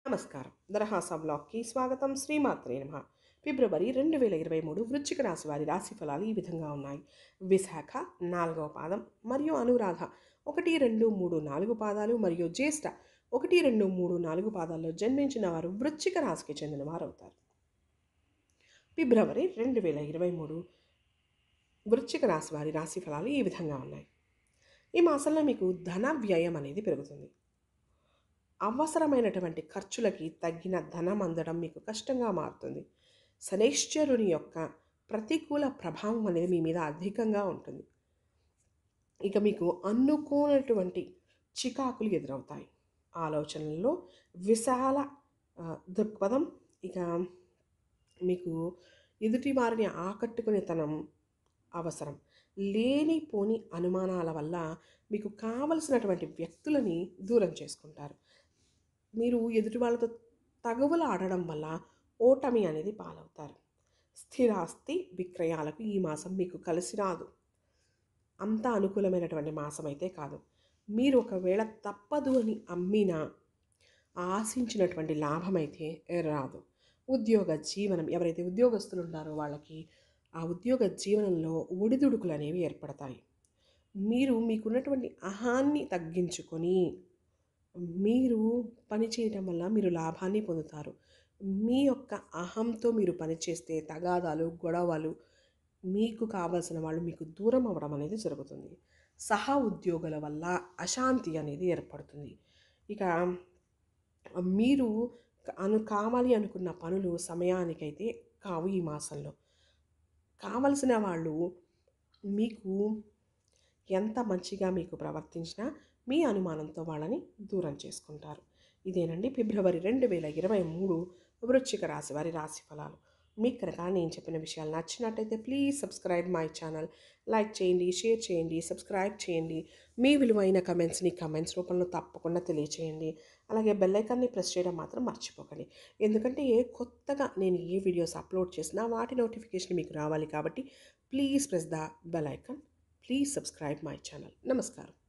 నమస్కారం దరహాస బ్లాగ్కి స్వాగతం శ్రీమాత్రే నమ ఫిబ్రవరి రెండు వేల ఇరవై మూడు వృశ్చిక రాశి వారి రాశి ఫలాలు ఈ విధంగా ఉన్నాయి విశాఖ నాలుగవ పాదం మరియు అనురాధ ఒకటి రెండు మూడు నాలుగు పాదాలు మరియు జ్యేష్ఠ ఒకటి రెండు మూడు నాలుగు పాదాల్లో జన్మించిన వారు వృశ్చిక రాశికి చెందిన వారు అవుతారు ఫిబ్రవరి రెండు వేల ఇరవై మూడు వృశ్చిక రాశి వారి రాశి ఫలాలు ఈ విధంగా ఉన్నాయి ఈ మాసంలో మీకు ధన వ్యయం అనేది పెరుగుతుంది అవసరమైనటువంటి ఖర్చులకి తగ్గిన ధనం అందడం మీకు కష్టంగా మారుతుంది శనైశ్చరుని యొక్క ప్రతికూల ప్రభావం అనేది మీ మీద అధికంగా ఉంటుంది ఇక మీకు అనుకోనటువంటి చికాకులు ఎదురవుతాయి ఆలోచనల్లో విశాల ఆ, దృక్పథం ఇక మీకు ఎదుటి వారిని ఆకట్టుకునేతనం అవసరం లేనిపోని అనుమానాల వల్ల మీకు కావలసినటువంటి వ్యక్తులని దూరం చేసుకుంటారు మీరు ఎదుటి వాళ్ళతో తగవులు ఆడడం వల్ల ఓటమి అనేది పాలవుతారు స్థిరాస్తి విక్రయాలకు ఈ మాసం మీకు కలిసి రాదు అంత అనుకూలమైనటువంటి మాసం అయితే కాదు మీరు ఒకవేళ తప్పదు అని అమ్మినా ఆశించినటువంటి లాభం అయితే రాదు ఉద్యోగ జీవనం ఎవరైతే ఉద్యోగస్తులు ఉన్నారో వాళ్ళకి ఆ ఉద్యోగ జీవనంలో ఒడిదుడుకులు అనేవి ఏర్పడతాయి మీరు మీకున్నటువంటి అహాన్ని తగ్గించుకొని మీరు పని చేయటం వల్ల మీరు లాభాన్ని పొందుతారు మీ యొక్క అహంతో మీరు పనిచేస్తే తగాదాలు గొడవలు మీకు కావలసిన వాళ్ళు మీకు దూరం అవ్వడం అనేది జరుగుతుంది సహా ఉద్యోగుల వల్ల అశాంతి అనేది ఏర్పడుతుంది ఇక మీరు అను కావాలి అనుకున్న పనులు సమయానికైతే కావు ఈ మాసంలో కావలసిన వాళ్ళు మీకు ఎంత మంచిగా మీకు ప్రవర్తించినా మీ అనుమానంతో వాళ్ళని దూరం చేసుకుంటారు ఇదేనండి ఫిబ్రవరి రెండు వేల ఇరవై మూడు వృశ్చిక రాశి వారి రాశి ఫలాలు మీకు కనుక నేను చెప్పిన విషయాలు నచ్చినట్టయితే please subscribe my channel like చేయండి షేర్ చేయండి సబ్స్క్రైబ్ చేయండి మీ విలువైన కమెంట్స్ని కమెంట్స్ రూపంలో తప్పకుండా తెలియచేయండి అలాగే బెల్ ఐకాన్ని ప్రెస్ చేయడం మాత్రం మర్చిపోకండి ఎందుకంటే ఏ కొత్తగా నేను ఏ వీడియోస్ అప్లోడ్ చేసినా వాటి నోటిఫికేషన్ మీకు రావాలి కాబట్టి please press the bell icon please subscribe my channel నమస్కారం